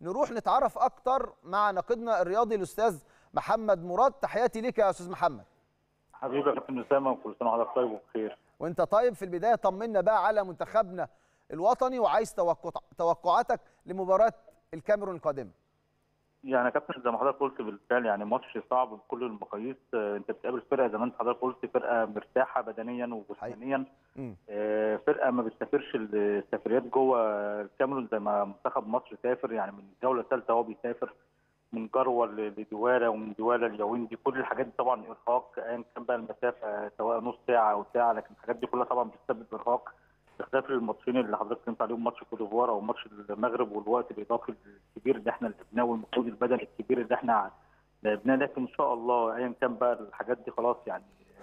نروح نتعرف اكتر مع ناقدنا الرياضي الاستاذ محمد مراد تحياتي ليك يا استاذ محمد حبيبي يا كابتن اسامه وكل سنه وحضرتك طيب وبخير وانت طيب في البدايه طمنا بقى على منتخبنا الوطني وعايز توقع توقعاتك لمباراه الكاميرون القادمه يعني يا كابتن زي ما حضرتك قلت بالفعل يعني ماتش صعب بكل المقاييس آه، انت بتقابل فرقه زي ما انت حضرتك قلت فرقه مرتاحه بدنيا وجسمانيا مم. آه، فرقه ما بتسافرش السفريات جوه الكاميرون زي ما منتخب مصر سافر يعني من الجوله الثالثه هو بيسافر من جروه ل- لدواله ومن دواله لياوندي كل الحاجات دي طبعا ارهاق ايا كان بقى المسافه سواء نص ساعه او ساعه لكن الحاجات دي كلها طبعا بتسبب ارهاق بخلاف الماتشين اللي حضرتك اتكلمت عليهم ماتش كوت ديفوار او ماتش المغرب والوقت الاضافي الكبير اللي احنا لعبناه والمجهود البدني الكبير اللي احنا لعبناه لكن ان شاء الله ايا كان بقى الحاجات دي خلاص يعني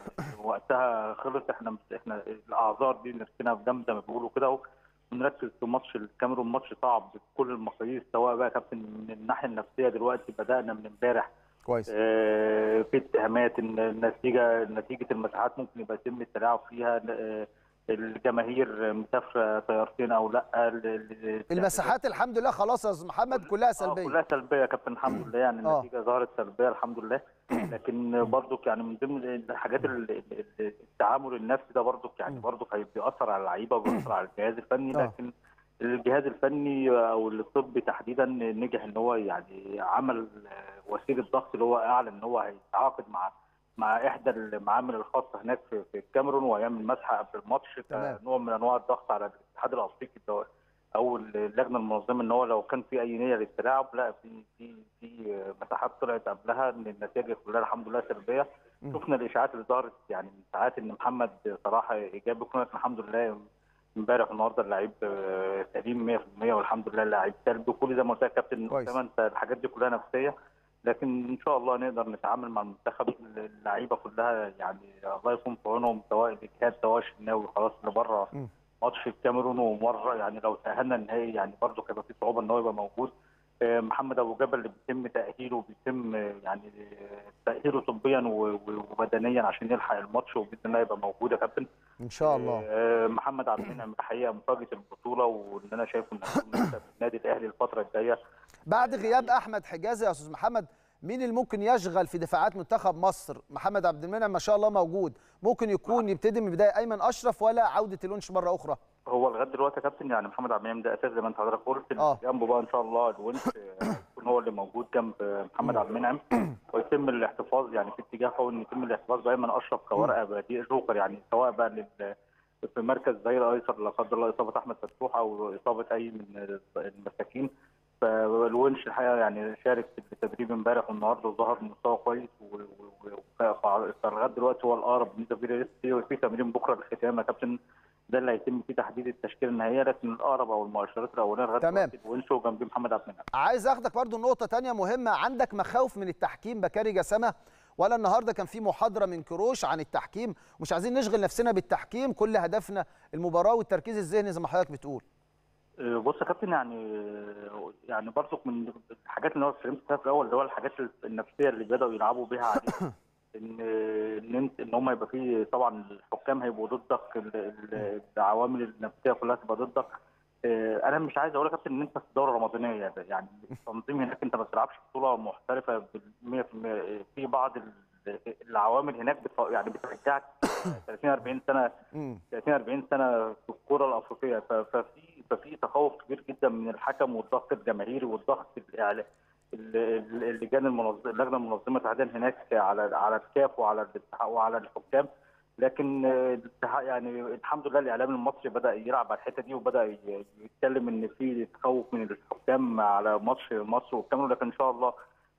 وقتها خلص احنا احنا الاعذار دي نركنها في جنب زي ما بيقولوا كده اهو ونركز في ماتش الكاميرون ماتش صعب بكل المقاييس سواء بقى كابتن من الناحيه النفسيه دلوقتي بدانا من امبارح كويس آه، في اتهامات ان النتيجه نتيجه المساحات ممكن يبقى يتم التلاعب فيها آه، الجماهير مسافره طيارتين او لا ال- ال- المساحات الحمد لله خلاص يا استاذ محمد كلها آه، سلبيه كلها سلبيه يا كابتن الحمد لله يعني آه. النتيجه ظهرت سلبيه الحمد لله لكن برضك يعني من ضمن الحاجات ال- ال- ال- التعامل النفسي ده برضك يعني برضك هي- بيأثر على اللعيبه وبيأثر على الجهاز الفني آه. لكن الجهاز الفني او الطبي تحديدا نجح ان هو يعني عمل وسيله ضغط اللي هو اعلن ان هو هيتعاقد مع مع احدى المعامل الخاصه هناك في في الكاميرون وهيعمل مسحه قبل الماتش تمام. كنوع من انواع الضغط على الاتحاد الافريقي اللي هو- او اللجنه المنظمه ان هو لو كان في اي نيه للتلاعب لا في في في مساحات طلعت قبلها ان النتائج كلها الحمد لله سلبيه مم. شفنا الاشاعات اللي ظهرت يعني من ساعات ان محمد صلاح ايجابي كنا الحمد لله امبارح والنهارده اللعيب آه، سليم 100% والحمد لله اللعيب سلبي وكل زي ما قلت لك يا كابتن كويس. اسامه انت الحاجات دي كلها نفسيه لكن ان شاء الله نقدر نتعامل مع المنتخب اللعيبه كلها يعني الله يكون في عونهم سواء الاجهاد سواء الشناوي خلاص اللي بره مم. ماتش الكاميرون ومره يعني لو تاهلنا النهائي يعني برضه هيبقى في صعوبه ان هو يبقى موجود آه، محمد ابو جبل اللي بيتم تاهيله بيتم آه، يعني آه، تاهيله طبيا و- و- وبدنيا عشان يلحق الماتش وباذن الله يبقى موجود يا كابتن ان شاء الله آه، محمد عبد المنعم الحقيقه مفاجاه البطوله وان انا شايفه انه هيكون مكسب النادي الاهلي الفتره الجايه بعد غياب احمد حجازي يا استاذ محمد مين اللي ممكن يشغل في دفاعات منتخب مصر محمد عبد المنعم ما شاء الله موجود ممكن يكون يبتدي من بدايه ايمن اشرف ولا عوده الونش مره اخرى هو لغايه دلوقتي يا كابتن يعني محمد عبد المنعم ده اساس زي ما انت حضرتك قلت آه. جنبه بقى ان شاء الله الونش آه، يكون هو اللي موجود جنب آه، محمد عبد المنعم ويتم الاحتفاظ يعني في اتجاه قوي ان يتم الاحتفاظ بايمن اشرف كورقه بديل جوكر يعني سواء بقى لل في مركز زي الايسر لا قدر الله اصابه احمد فتوح او اصابه اي من المساكين فالونش الحقيقه يعني شارك في التدريب امبارح والنهارده وظهر بمستوى كويس و- و- و- ف- فلغايه دلوقتي هو الاقرب بالنسبه لي في في تمرين بكره الختام يا كابتن ده اللي هيتم فيه تحديد التشكيله النهائيه لكن الاقرب او المؤشرات الاولانيه لغايه تمام. دلوقتي الونش وجنبيه محمد عبد المنعم عايز اخدك برضو نقطه تانية مهمه عندك مخاوف من التحكيم بكاري جسامه ولا النهارده كان في محاضره من كروش عن التحكيم ومش عايزين نشغل نفسنا بالتحكيم كل هدفنا المباراه والتركيز الذهني زي ما حضرتك بتقول آه، بص يا كابتن يعني يعني برضك من الحاجات اللي هو اتكلمت فيها في الاول اللي هو الحاجات النفسيه اللي بداوا يلعبوا بيها عليها ان ان انت ان هم يبقى في طبعا الحكام هيبقوا ضدك ال- ال- العوامل النفسيه كلها تبقى ضدك آه، انا مش عايز اقول لك يا كابتن ان انت في دوره رمضانيه يعني التنظيم هناك انت ما بتلعبش بطوله محترفه بال 100% في بعض ال- العوامل هناك بتف... يعني بترجعك 30 40 سنه مم. 30 40 سنه في الكره الافريقيه ف- ففي ففي تخوف كبير جدا من الحكم والضغط الجماهيري والضغط الاعلامي ال- ال- اللجان المنظمه اللجنه المنظمه تحديدا هناك على على الكاف وعلى الاتحاد وعلى الحكام لكن آه، الاتحاد- يعني الحمد لله الاعلام المصري بدا يلعب على الحته دي وبدا ي- يتكلم ان في تخوف من الحكام على ماتش مصر والكاميرون لكن ان شاء الله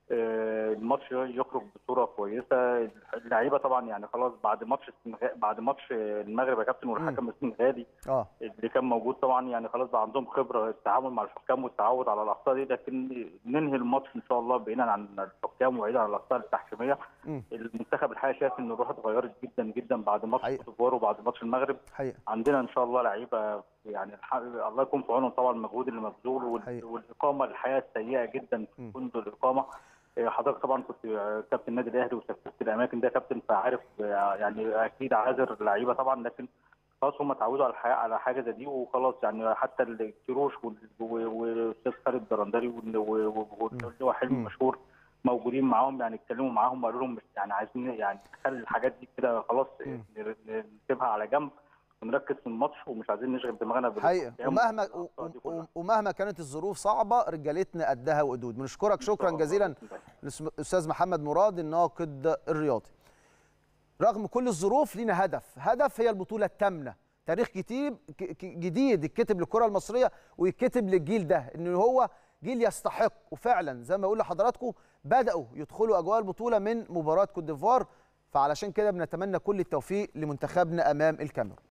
آه، الماتش يخرج بصوره كويسه اللعيبه طبعا يعني خلاص بعد ماتش السنغال بعد ماتش المغرب يا كابتن والحكم السنغالي اه اللي كان موجود طبعا يعني خلاص بقى عندهم خبره التعامل مع الحكام والتعود على الاخطاء دي لكن ننهي الماتش ان شاء الله بعيدا عن الحكام وبعيدا عن الاخطاء التحكيميه مم. المنتخب الحقيقه شايف ان الروح اتغيرت جدا جدا بعد ماتش حقيقة. كوت ديفوار وبعد ماتش المغرب حقيقه عندنا ان شاء الله لعيبه يعني الح... الله يكون في عونهم طبعا المجهود اللي مبذول وال... حقيقة. والاقامه الحياه السيئه جدا في م. فندق الاقامه إيه، حضرتك طبعا كنت آه، كابتن النادي الاهلي وسافرت الاماكن ده يا كابتن فعارف آه، يعني اكيد عاذر اللعيبه طبعا لكن خلاص هم اتعودوا على الحياه على حاجه زي دي وخلاص يعني حتى الكروش وال- و- والاستاذ خالد درندري وال- و- و- واللي هو حلمي مم. مشهور موجودين معاهم يعني اتكلموا معاهم وقالوا لهم مش يعني عايزين يعني نخلي الحاجات دي كده خلاص مم. ن- ن- نسيبها على جنب ونركز في الماتش ومش عايزين نشغل دماغنا بال- حقيقه بالقيام ومهما والأخطاء دي كلها. ومهما كانت الظروف صعبه رجالتنا قدها وقدود بنشكرك شكرا جزيلا الاستاذ محمد مراد الناقد الرياضي رغم كل الظروف لينا هدف هدف هي البطوله الثامنه تاريخ كتيب ك- ك- جديد يتكتب للكره المصريه ويتكتب للجيل ده ان هو جيل يستحق وفعلا زي ما بقول لحضراتكم بداوا يدخلوا اجواء البطوله من مباراه كوت ديفوار فعلشان كده بنتمنى كل التوفيق لمنتخبنا امام الكاميرون